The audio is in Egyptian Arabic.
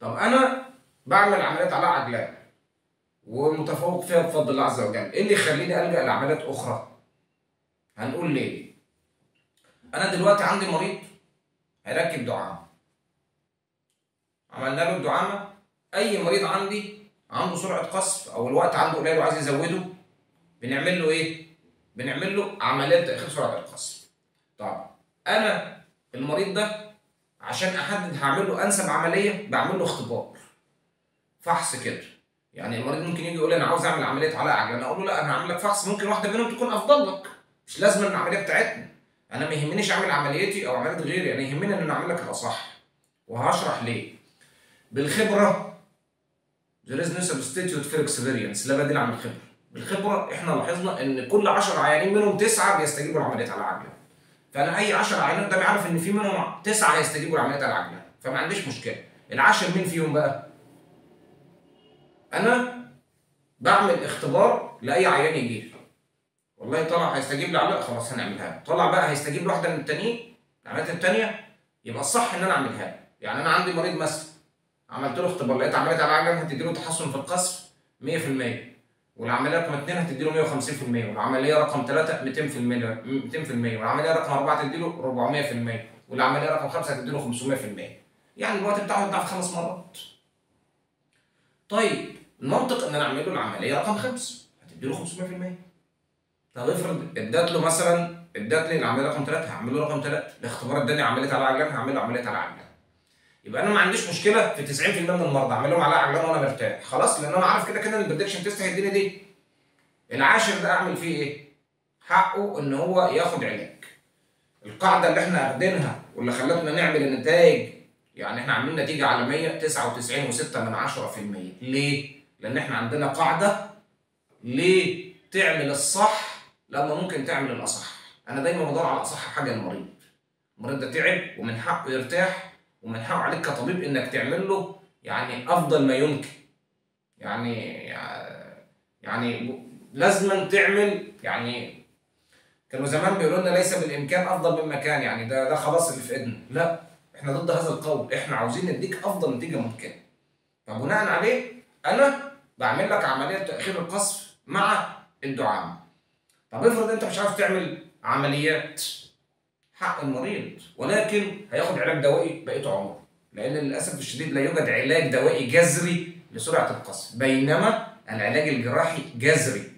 طب انا بعمل عمليات علاء عجلان ومتفوق فيها بفضل الله عز وجل ايه اللي يخليني الجا لعمليات اخرى هنقول ليه انا دلوقتي عندي مريض هيركب دعامه عملنا له الدعامه اي مريض عندي عنده سرعه قصف او الوقت عنده قليل وعايز يزوده بنعمل له ايه بنعمل له عمليات تاخير سرعه القصف طب انا المريض ده عشان احدد هعمل له انسب عمليه بعمل له اختبار فحص كده يعني المريض ممكن يجي يقول لي انا عاوز اعمل عمليه علاء عجلان اقول له لا انا هعمل لك فحص ممكن واحده منهم تكون افضل لك مش لازم العمليه بتاعتنا انا ما يهمنيش اعمل عمليتي او عمليه غيري انا يهمني ان انا اعمل لك الاصح وهشرح ليه بالخبره there is no substitute for experience لا بديل عن الخبره بالخبره احنا لاحظنا ان كل 10 عيانين منهم تسعه بيستجيبوا لعمليه علاء عجلان فانا اي 10 عيانين قدامي عارف ان في منهم تسعه هيستجيبوا لعمليه علاء عجلان فما عنديش مشكله العاشر مين فيهم بقى انا بعمل اختبار لاي عيان يجي لي والله طلع هيستجيب لعلاء خلاص هنعملها له طلع بقى هيستجيب لواحده من التانيين العمليات التانيه يبقى الصح ان انا اعملها له يعني انا عندي مريض مثلا عملت له اختبار لقيت عمليه على العجل هتدي له تحسن في القصف 100% والعمليه رقم 2 هتدي له 150% والعمليه رقم 3 200% 200% والعمليه رقم 4 تدي له 400% والعمليه رقم 5 هتدي له 500% يعني الوقت بتاعه يضاعف خمس مرات طيب المنطق ان انا اعمل له العمليه رقم 5 هتدي له 500% طب افرض ادت له مثلا ادت لي العمليه رقم 3 هعمل له رقم 3 الاختبار اداني عمليه على عجلان هعمل له عمليه على عجلان يبقى انا ما عنديش مشكله في 90% من المرضى اعمل لهم على عجلان وانا مرتاح خلاص لان انا عارف كده كده البريدكشن تيست هيديني دي العاشر ده اعمل فيه ايه؟ حقه ان هو ياخد علاج القاعده اللي احنا اخدينها واللي خلتنا نعمل النتائج يعني احنا عاملين نتيجه عالميه 99.6 من 10% ليه؟ لان احنا عندنا قاعده ليه تعمل الصح لما ممكن تعمل الاصح انا دايما بدور على اصح حاجه للمريض المريض ده تعب ومن حقه يرتاح ومن حقه عليك كطبيب انك تعمل له يعني افضل ما يمكن يعني يعني لازما تعمل يعني كانوا زمان بيقولوا لنا ليس بالامكان افضل مما كان يعني ده ده خلاص اللي في ايدنا لا احنا ضد هذا القول احنا عاوزين نديك افضل نتيجه ممكنه فبناء عليه انا بعمل لك عمليه تاخير القصف مع الدعامه طب افرض انت مش عارف تعمل عمليات حق المريض ولكن هياخد علاج دوائي بقيت عمره لان للاسف الشديد لا يوجد علاج دوائي جذري لسرعه القصف بينما العلاج الجراحي جذري